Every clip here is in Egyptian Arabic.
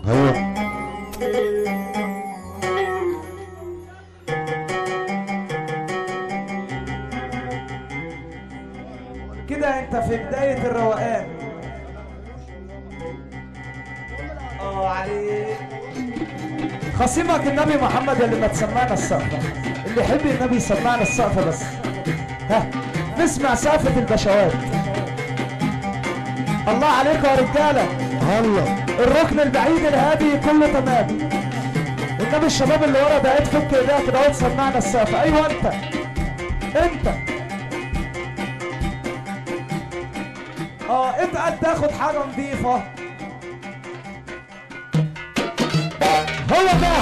ايوه كده انت في بداية الروقان اه عليك خصيمك النبي محمد اللي ما تسمعنا السقفة اللي يحب النبي يسمعنا السقفة بس ها نسمع سقفة البشوات الله عليكم يا رجالة الله الركن البعيد الهادي كله تمام النبي الشباب اللي ورا ده تفك ايديها كده اهو تسمعنا السقفة ايوه انت انت اه اتقل تاخد حاجة نظيفة هو ده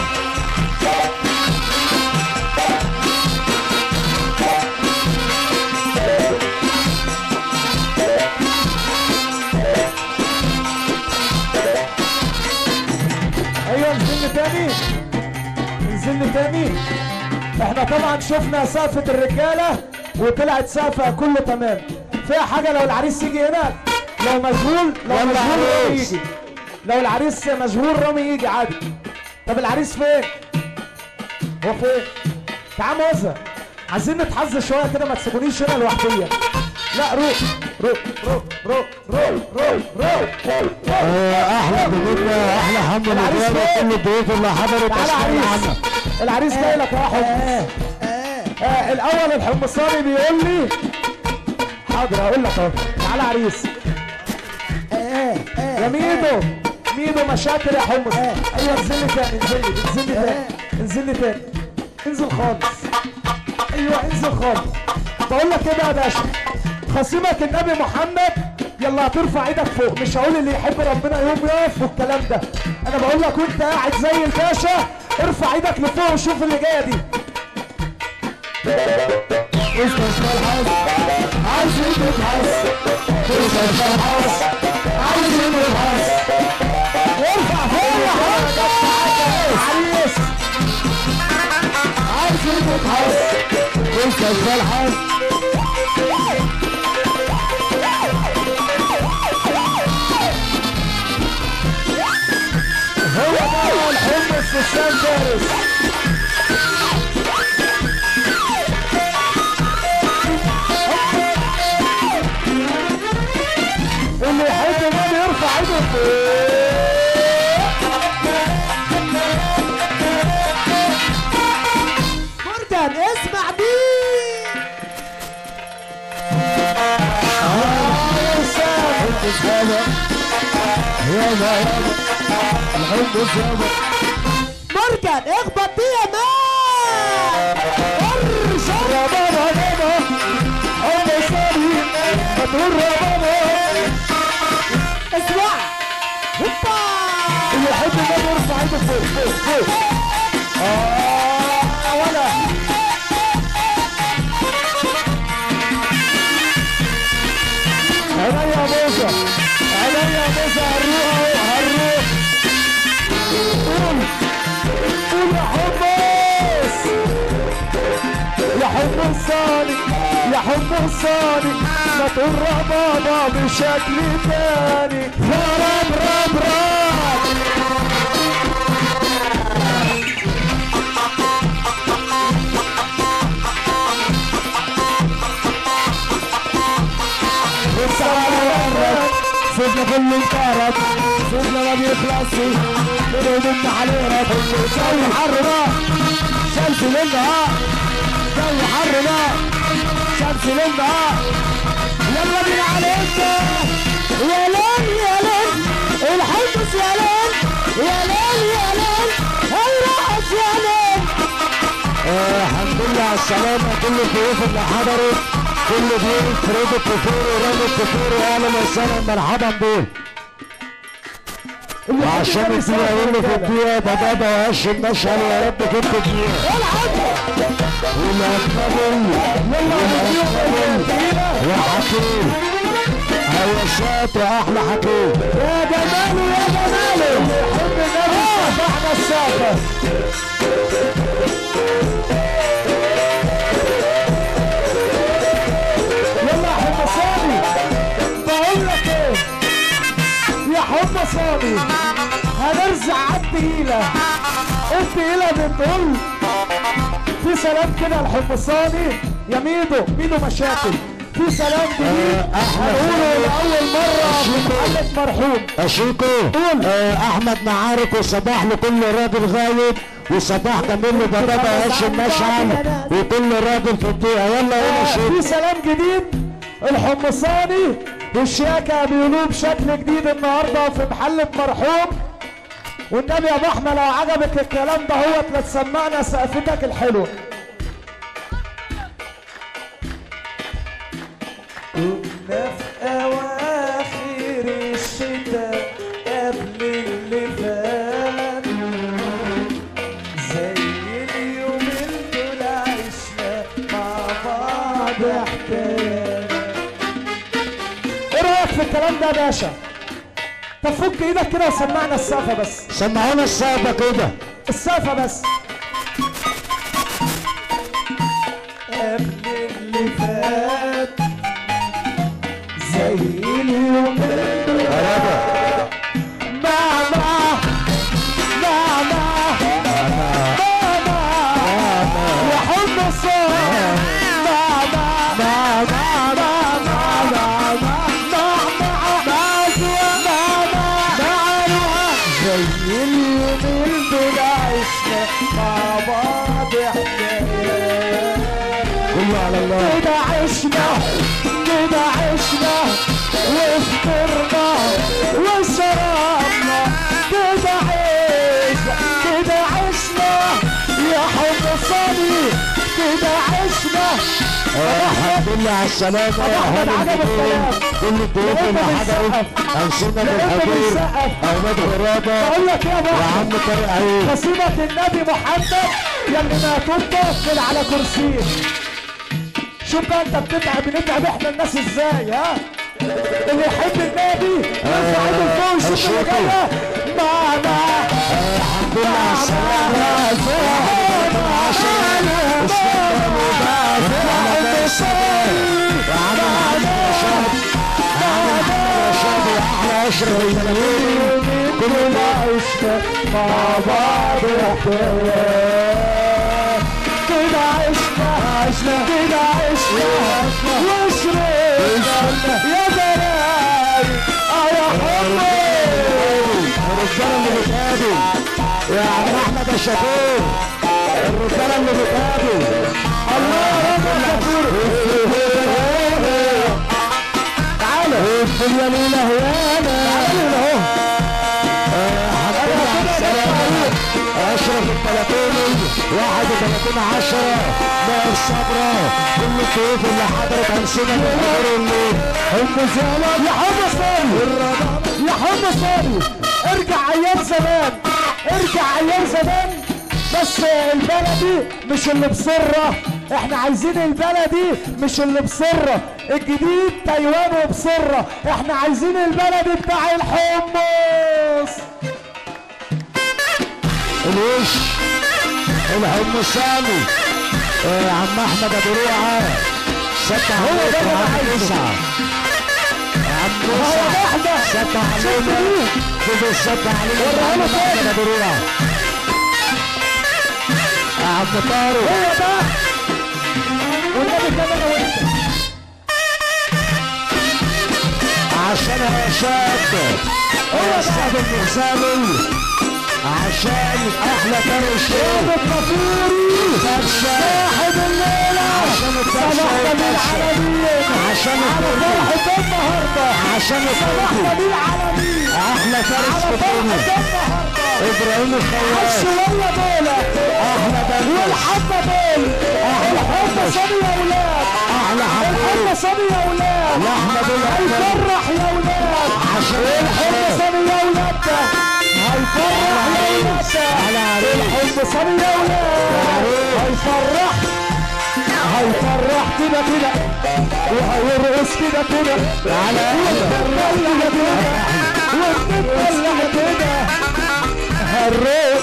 ايوه نزلني تاني نزلني تاني احنا طبعا شفنا سقفة الرجالة وطلعت سقفة كله تمام فيها حاجة لو العريس يجي هنا لو مشغول لو يلا مشغول رامي عريس. يجي لو العريس مشغول رامي يجي عادي طب العريس فين؟ هو فين؟ تعال موزة عايزين نتحظ شوية كده ما تسيبونيش هنا لوحديا لا روح روح روح روح روح روح روح روح آه، احلى ضيوفنا احلى حمد العريس مبارك فين؟ كل الضيوف اللي حضرت تعالى اشكال عريس عنها العريس جاي لك يا حمص آه الاول الحمصاني بيقول لي حاضر هقول لك اهو تعالى عريس يا ميدو ميدو مشاكل يا حمص ايوه انزل لي تاني انزل لي انزل لي تاني انزل لي تاني انزل خالص ايوه انزل خالص بقول لك ايه بقى يا باشا خصيمك النبي محمد يلا هترفع ايدك فوق مش هقول اللي يحب ربنا يوم يقف والكلام ده انا بقول لك وانت قاعد زي الباشا ارفع ايدك لفوق وشوف اللي جايه دي عايزين نبحث نبحث عايزين نبحث ارفع فوق يا عريس عايزين نبحث مستشفى الحظ هو ده الحمص في الشام فارس اللي يحب النبي يرفع ايده فوق مردان اسمع مين يابا يابا الحب يابا مردان اخبط دي يا مان يا بابا بابا حب سالي هتقول يا بابا اسمع هوبا اللي يحب النبي يرفع ايده فوق فوق فوق اه ولا عينيا يا موسى عينيا يا موسى هنروح اهو هنروح قول قول يا حمص يا حمص صاني يا حمص صاني ما تقول ربابة بشكل تاني يا رب رب رب سيبنا كل انكارك سيبنا ما بيخلصش بنهدم علينا جو حر نار شمس للنهار جو حر نار شمس للنهار يلا بينا عليك يا ليل يا ليل الحمص يا ليل يا ليل يا ليل هيرقص يا ليل آه، الحمد لله على السلامة كل الضيوف اللي حضروا كل ضيوف فريد الكفور ورامي الكفور واهلا وسهلا مرحبا بيه وعشان الدنيا يقول في الدنيا بابا وهش المشهد يا رب كنت فيها والأنبابي يا حكيم هوشات وأحلى حكيم يا جماله يا جماله حب النبي صبحنا الساقة يلا يا حمصاني بقول لك ايه يا حمصاني هنرزع على التقيلة التقيلة بتقول في سلام كده الحمصاني يا ميدو ميدو مشاكل في سلام جديد هنقوله لأول مرة في محلة مرحوم اشيكو آه احمد معارك وصباح لكل راجل غايب وصباح جميل لبابا هاشم مشعل وكل راجل في الدقيقه يلا يا في شيكو سلام جديد الحمصاني والشياكة بيقولوه بشكل جديد النهارده في محلة مرحوم والنبي يا ابو احمد لو عجبك الكلام ده هو لا تسمعنا سقفتك الحلوه كنا في اواخر الشتاء قبل اللي فات زي اليومين دول عشنا مع بعض حكايات ايه رايك في الكلام ده يا باشا طب فك ايدك كده وسمعنا السقفه بس سمعونا الصعبه كده السقفه بس قبل اللي فات زي اليوم غلابه ماما ماما ماما يا حب الصوت ماما ماما ماما زي اليومين دول عشنا مع بعض حكايات كله على الله كده عشنا كده عشنا وفطرنا وشربنا كده عشنا كده عشنا يا حب صلي كده عشنا آه، الحمد لله على السلامة يا أحمد أهل عجب الجمهور الكلام. كل الضيوف اللي لقيتنا حضروا بنسقف. أنسنا لقيتنا بالحضور بنسقف. أولاد غرابة بقول لك يا ابو وعم أحمد، طارق عيد قصيدة النبي محمد يلي ما تفضل على كرسيه شوف بقى انت بتتعب بنتعب احنا الناس ازاي ها اللي يحب النبي يرفع ايده لفوق ويشوف اللي أشوفه. جايه معنا الحمد لله على السلامة أحلى أشرف الفنانين كلنا عشنا مع بعض حكايات كده عشنا عشنا كده عشنا وشربنا يا بلاي اه يا حبي الرجالة اللي بتقابل يا عم أحمد الشاكور الرجالة اللي بتقابل الله رب الغفور تعالى في اليمينة هيانا اشرف الثلاثين واحد وثلاثين عشرة ماهر صبرا كل الضيوف اللي حضرت انسنا من حضور الليل ام زينب يا حب صالي يا حب صالي ارجع ايام زمان ارجع ايام زمان بس البلدي مش اللي بسره احنا عايزين البلدي مش اللي بسره الجديد تايوان وبسره احنا عايزين البلدي بتاع الحمص الوش الحم سامي آه، عم احمد ابو روعه ست هو ده اللي أنا عم عايزه. تسعة عم هو تسعة واحدة. ست شفت علينا دي؟ شوف الست علينا وريها له عم تاني. احمد ابو روعه عم طارق هو ده والنبي كمان انا وانت عشان يا شاب هو الشعب المغزالي عشان احلى طارق الشيخ النافوري صاحب الليلة عشان صباح الطرشة جميل عالمين عشان على الطرشة فرحة النهاردة عشان صباح الطرشة جميل عالمين احلى فارس على في فرحة الدنيا النهاردة ابراهيم الخواس الشوية دول احلى بنوس والحبة دول الحبة صبي يا ولاد احلى حبيب الحبة صبي يا ولاد احمد العبد هيفرح يا ولاد عشان الحب الحب صبي يا ولاد ده هيفرح يا ولاد ده على عريس الحب صبي يا ولاد هيفرح هيفرح كده كده وهيرقص كده كده على ويتدلع كده وبتتدلع كده هالروق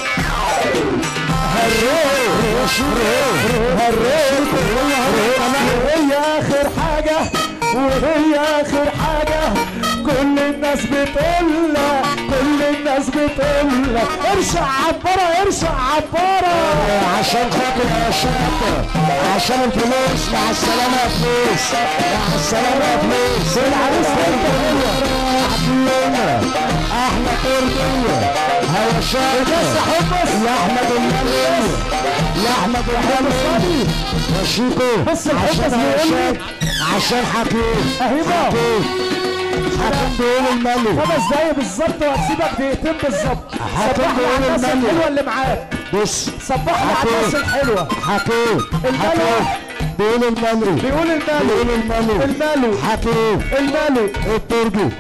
هالروق هالروق وهي اخر حاجة وهي اخر حاجة كل الناس بتقول كل الناس بتقول وتقول لك ارشع عبارة ارشع عبارة عشان خاطر يا شاطر عشان الفلوس مع السلامة يا فلوس مع السلامة يا فلوس العريس انت عبدالله احلى تربية هيا شاطر يا احمد الملك يا احمد الملك يا شيكو بص الحبس عشان بيقول لي- عشان عشان حكيم اهيبا حكيم حكيم بيقول الملك خمس دقايق بالظبط وهسيبك دقيقتين بالظبط حاطط صبح لي بيقول على الناس الملك. الحلوه اللي معاك بص صبح لي على الناس الحلوه حكيم الملك. حكيم بيقول الملك بيقول بيقول المالو الملك المالو حكيم المالو الترجي